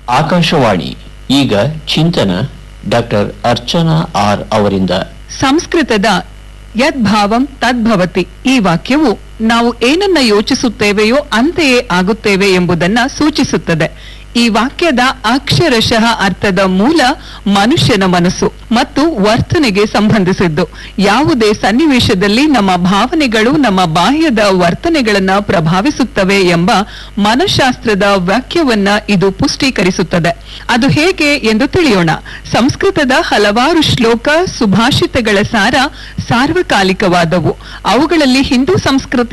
ಆಕಾಶವಾಣಿ ಈಗ ಚಿಂತನ doctor Archana R ಅವರಿಂದ ಸಂಸ್ಕೃತದ ಯದ್ಭಾವಂ ತದ್ಭವತಿ ಈ ವಾಕ್ಯವು ನಾವು ಏನನ್ನ ಯೋಚಿಸುತ್ತೇವೆಯೋ ಅಂತೆಯೇ ಆಗುತ್ತೇವೆ ಎಂಬುದನ್ನ ಸೂಚಿಸುತ್ತದೆ ಈ ವಾಕ್ಯದ ಅಕ್ಷರಶಃ ಅರ್ಥದ ಮೂಲ ಮನುಷ್ಯನ ಮನಸ್ಸು ಮತ್ತು ವರ್ತನೆಗೆ ಸಂಬಂಧಿಸಿದ್ದು ಯಾವುದೇ ಸನ್ನಿವೇಶದಲ್ಲಿ ನಮ್ಮ ಭಾವನೆಗಳು ನಮ್ಮ ಬಾಹ್ಯದ ವರ್ತನೆಗಳನ್ನ ಪ್ರಭಾವಿಸುತ್ತವೆ ಎಂಬ ಮನಃಶಾಸ್ತ್ರದ ವಾಕ್ಯವನ್ನ ಇದು ಪುಷ್ಟೀಕರಿಸುತ್ತದೆ ಅದು ಹೇಗೆ ಎಂದು ತಿಳಿಯೋಣ ಸಂಸ್ಕೃತದ ಹಲವಾರು ಶ್ಲೋಕ ಸುಭಾಷಿತಗಳ ಸಾರ ಸಾರ್ವಕಾಲಿಕವಾದವು ಅವುಗಳಲ್ಲಿ ಹಿಂದೂ ಸಂಸ್ಕೃತಿ